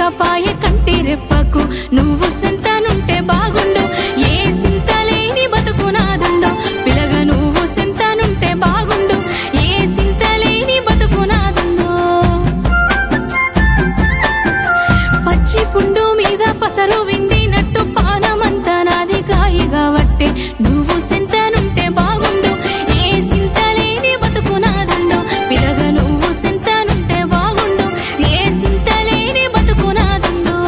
పాయ కంటి రెప్పకు నువ్వు సెంతనుంటే బాగుండు ఏ సింత లేని బతుకు నాదుండు పిలగ నువ్వు సెంతనుంటే బాగుండు ఏ సింత లేని బతుకు నాదుండు పచ్చి పుండు మీద పసరు విండినట్టు పానమంతా నాది కాయిగా వట్టే నువ్వు సెంతనుంటే బాగుండు ఏ సింత లేని బతుకు నాదుండు పిలగ నువ్వు సెంతనుంటే బాగుండు ఏ సింత లేని బతుకు నాదుండు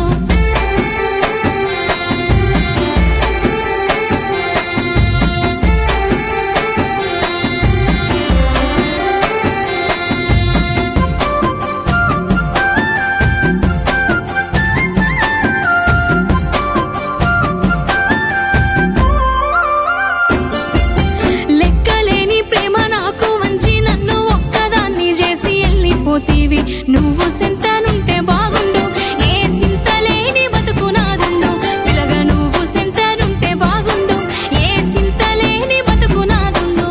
లెక్కలేని ప్రేమ నాకు వంచి నన్ను ఒక్కదాన్ని చేసి వెళ్ళిపోతీవి నువ్వు సెంతనుంటే బాగుండు ఏ సింత లేని బతుకు నాదుండు పిలగ నువ్వు సెంతనుంటే బాగుండు ఏ సింత లేని బతుకు నాదుండు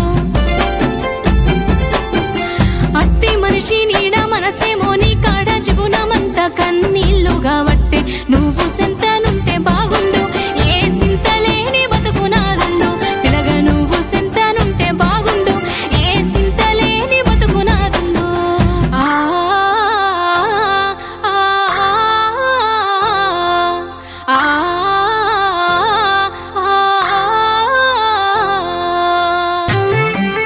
అట్టి మనిషి నీడ మనసేమో నీ కాడ జీవనమంతా కన్నీళ్లుగా వట్టే నువ్వు సెంతనుంటే బాగుండు ఏ సింత లేని బతుకు నాదుండు పిలగ నువ్వు సెంతనుంటే బాగుండు ఏ సింత లేని బతుకు నాదుండు ఆ ఆ ఆ ఆ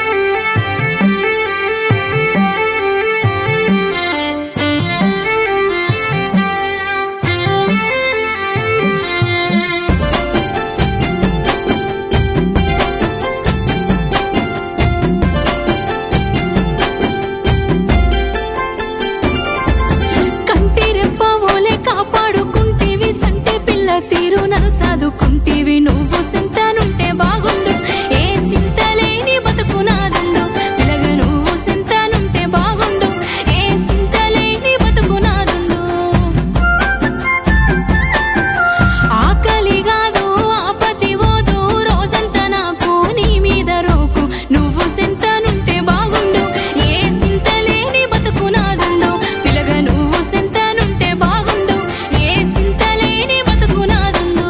కంటి రెప్ప ఓలే కాపాడుకుంటేవి సంటే పిల్ల తీరు నన్ను సాదుకుంటేవి నువ్వు సింతనుంటే బాగుండు ఏ సింత లేని బతుకు నాదుండు పిలగ నువ్వు సింతనుంటే బాగుండు ఏ సింత లేని బతుకు నాదుండు ఆకలి కాదు ఆపతి ఓదు రోజంతా నాకు నీ మీద రోకు నువ్వు సింతనుంటే బాగుండు ఏ సింత లేని బతుకు నాదుండు పిలగ నువ్వు సింతనుంటే బాగుండు ఏ సింత లేని బతుకు నాదుండు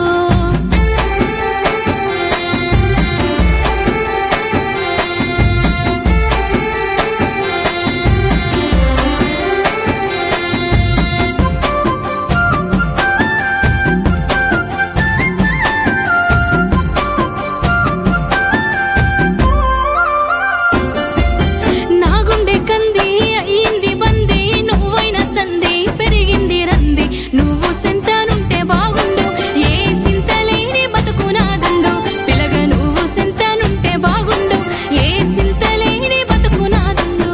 నా గుండె కంది అయింది బంది నువ్వైన సంది పెరిగింది రంది నువ్వు సెంతనుంటే బాగుండు ఏ సింత లేని బతుకు నాదుండు పిలగ నువ్వు సెంతనుంటే బాగుండు ఏ సింత లేని బతుకు నాదుండు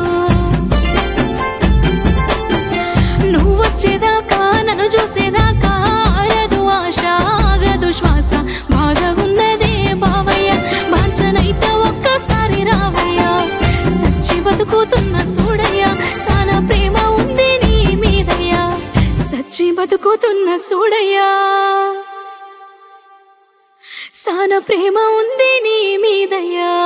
నువ్వు వచ్చేదాకా నన్ను చూసేదాకా ఆరదు ఆశ ఆగదు శ్వాస బాధ ఉన్నదే బావయ్య బాంచనైతే ఒక్కసారి రావయ్య సచ్చి బతుకుతున్న సూడయ్య సాన ప్రేమ ఉంది నీ మీదయ్యా సచ్చి బతుకుతున్న సూడయ్యా సాన ప్రేమ ఉంది నీ మీదయ్యా